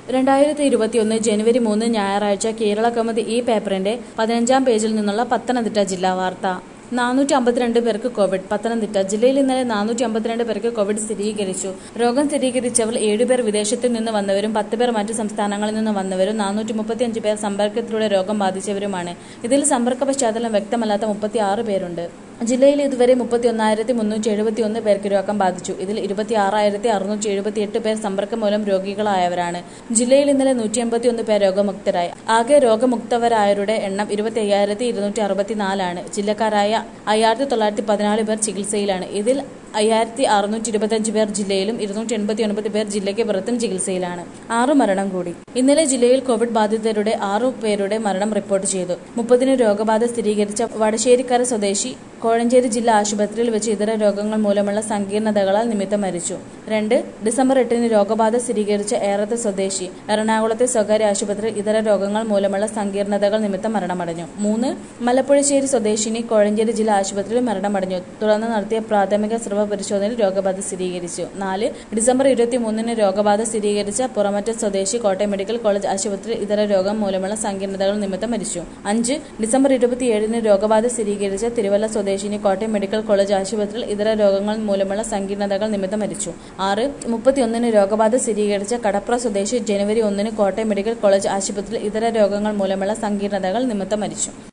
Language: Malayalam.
രണ്ടായിരത്തി ഇരുപത്തിയൊന്ന് ജനുവരി മൂന്ന് ഞായറാഴ്ച കേരള കൗമുദി ഈ പേപ്പറിന്റെ പതിനഞ്ചാം പേജിൽ നിന്നുള്ള പത്തനംതിട്ട ജില്ലാ വാർത്ത നാനൂറ്റി അമ്പത്തിരണ്ട് പേർക്ക് കോവിഡ് പത്തനംതിട്ട ജില്ലയിൽ ഇന്നലെ നാനൂറ്റി അമ്പത്തിരണ്ട് പേർക്ക് കോവിഡ് സ്ഥിരീകരിച്ചു രോഗം സ്ഥിരീകരിച്ചവർ ഏഴുപേർ വിദേശത്തു നിന്ന് വന്നവരും പത്ത് പേർ മറ്റു സംസ്ഥാനങ്ങളിൽ നിന്ന് വന്നവരും നാനൂറ്റി മുപ്പത്തിയഞ്ച് പേർ സമ്പർക്കത്തിലൂടെ രോഗം ബാധിച്ചവരുമാണ് ഇതിൽ സമ്പർക്ക പശ്ചാത്തലം വ്യക്തമല്ലാത്ത മുപ്പത്തി ആറ് പേരുണ്ട് ജില്ലയിൽ ഇതുവരെ മുപ്പത്തി ഒന്നായിരത്തി മുന്നൂറ്റി എഴുപത്തി ഒന്ന് പേർക്ക് രോഗം ബാധിച്ചു ഇതിൽ ഇരുപത്തി ആറായിരത്തി അറുന്നൂറ്റി എഴുപത്തി എട്ട് പേർ സമ്പർക്കം മൂലം രോഗികളായവരാണ് ജില്ലയിൽ ഇന്നലെ നൂറ്റി എൺപത്തി ഒന്ന് പേർ രോഗമുക്തരായി ആകെ രോഗമുക്തവരായവരുടെ എണ്ണം ഇരുപത്തി അയ്യായിരത്തി ഇരുന്നൂറ്റി അറുപത്തിനാലാണ് ജില്ലക്കാരായ അയ്യായിരത്തി തൊള്ളായിരത്തി പതിനാല് പേർ ചികിത്സയിലാണ് ഇതിൽ അയ്യായിരത്തി അറുന്നൂറ്റി ഇരുപത്തിയഞ്ച് പേർ ജില്ലയിലും ഇരുന്നൂറ്റി എൺപത്തി ഒൻപത് പേർ ജില്ലയ്ക്ക് പുറത്തും ചികിത്സയിലാണ് ആറ് മരണം കൂടി ഇന്നലെ ജില്ലയിൽ കോവിഡ് ബാധിതരുടെ ആറു പേരുടെ മരണം റിപ്പോർട്ട് ചെയ്തു മുപ്പതിന് രോഗബാധ സ്ഥിരീകരിച്ച വടശ്ശേരിക്കര സ്വദേശി കോഴഞ്ചേരി ജില്ലാ ആശുപത്രിയിൽ വെച്ച് ഇതര രോഗങ്ങൾ മൂലമുള്ള സങ്കീർണതകളാൽ നിമിത്തം മരിച്ചു രണ്ട് ഡിസംബർ എട്ടിന് രോഗബാധ സ്ഥിരീകരിച്ച ഏറത്തെ സ്വദേശി എറണാകുളത്തെ സ്വകാര്യ ആശുപത്രിയിൽ ഇതര രോഗങ്ങൾ മൂലമുള്ള സങ്കീർണതകൾ നിമിത്തം മരണമടഞ്ഞു മൂന്ന് മലപ്പുഴശ്ശേരി സ്വദേശിനി കോഴഞ്ചേരി ജില്ലാ ആശുപത്രിയിൽ മരണമടഞ്ഞു തുടർന്ന് നടത്തിയ പ്രാഥമിക സ്രവ പരിശോധനയിൽ രോഗബാധ സ്ഥിരീകരിച്ചു നാല് ഡിസംബർ ഇരുപത്തി മൂന്നിന് രോഗബാധ സ്ഥിരീകരിച്ച പുറമറ്റ സ്വദേശി കോട്ടയം മെഡിക്കൽ കോളേജ് ആശുപത്രിയിൽ ഇതര രോഗം മൂലമുള്ള സങ്കീർണതകൾ നിമിത്തം മരിച്ചു അഞ്ച് ഡിസംബർ ഇരുപത്തിയേഴിന് രോഗബാധ സ്ഥിരീകരിച്ച തിരുവല്ല സ്വദേശിനി കോട്ടയം മെഡിക്കൽ കോളേജ് ആശുപത്രിയിൽ ഇതര രോഗങ്ങൾ മൂലമുള്ള സങ്കീർണതകൾ നിമിത്തം മരിച്ചു ആറ് മുപ്പത്തിയൊന്നിന് രോഗബാധ സ്ഥിരീകരിച്ച കടപ്ര സ്വദേശി ജനുവരി ഒന്നിന് കോട്ടയം മെഡിക്കൽ കോളേജ് ആശുപത്രിയിൽ ഇതര രോഗങ്ങൾ മൂലമുള്ള സങ്കീർണതകൾ നിമിത്തം മരിച്ചു